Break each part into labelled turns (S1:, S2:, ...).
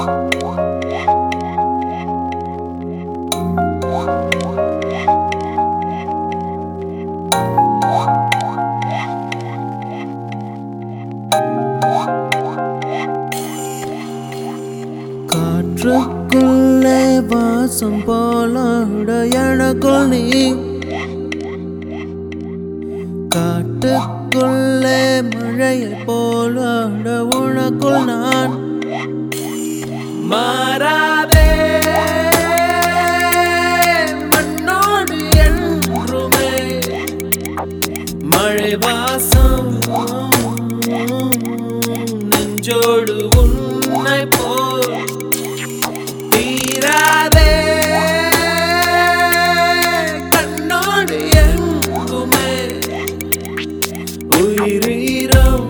S1: காற்றுக்குள்ளே வாசம் போலாட எனக்குள் நீ காட்டுக்குள்ளே மழையை போலாட உனக்குள் நான் மாறாதே மண்ணோடு என்றுமே மழை வாசம் நெஞ்சோடு உன்னை போல் தீராதே கண்ணோடு எங்குமே உயிரீரம்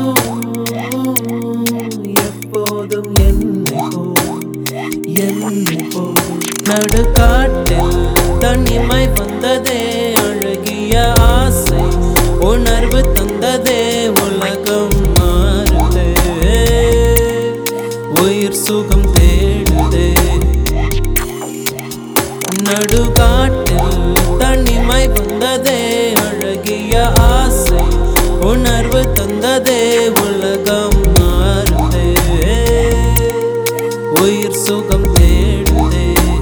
S1: எப்போதும் என்னை போல் என்னை போல் நடுக்காட்டில் தனிமை வந்ததே அழகிய ஆசை உணர்வு தந்ததே உலகம் மாறுதே உயிர் சுகம் தேடுதே நடுகாட்டில் தனிமை வந்ததே அழகிய ஆசை உணர்வு தந்ததே உலகம் மாறுதே உயிர் சுகம் தேடுதே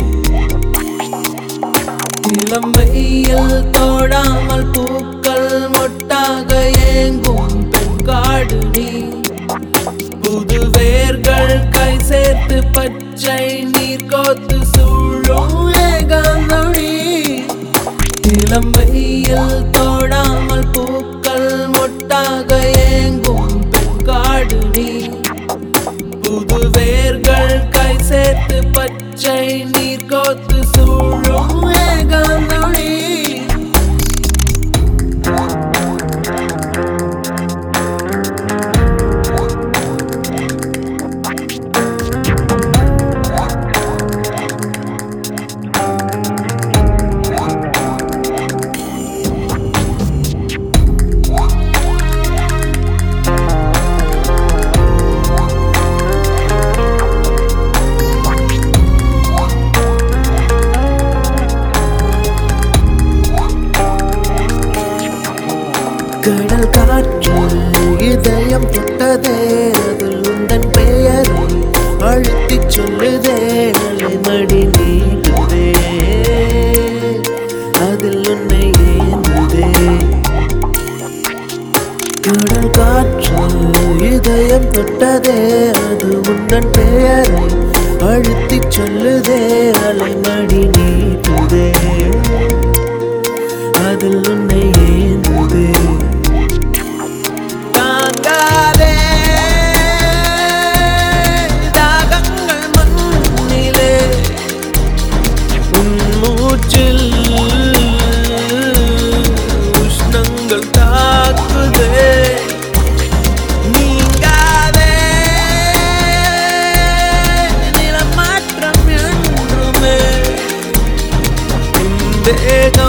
S1: இளம் வெயில் தோடாமல் பூக்கள் மொட்டாக ஏங்கும் பெண்காடு நீ புது வேர்கள் கை சேர்த்து பச்சை நீர் கோத்து சூழும் ஏகாந்தொழி இளம் வெயில் தோடாமல் பூக்கள் மொட்டாக ஏங்கும் பெண்காடு நீ புது வேர்கள் கை சேர்த்து பச்சை நீர் கோத்து சூழும் ஏகாந்தொழி கடல் காற்று இதயம் தொட்டதே அதில் உந்தன் பெயரை அழுத்திச் சொல்லுதே அலைமடி நீடுதே அதில் உன்னை ஏந்துதே கடல் காற்று இதயம் தொட்டதே அது உந்தன் பெயரை அழுத்திச் சொல்லுதே அலைமடி நீட்டுதே அதில் உன்னை ஏந்துதே தாங்காதே தாகங்கள் மண்ணிலே உன் மூச்சில் உஷ்ணங்கள் தாக்குதே நீங்காதே நிலமாற்றம் என்றுமே உன் தேகம்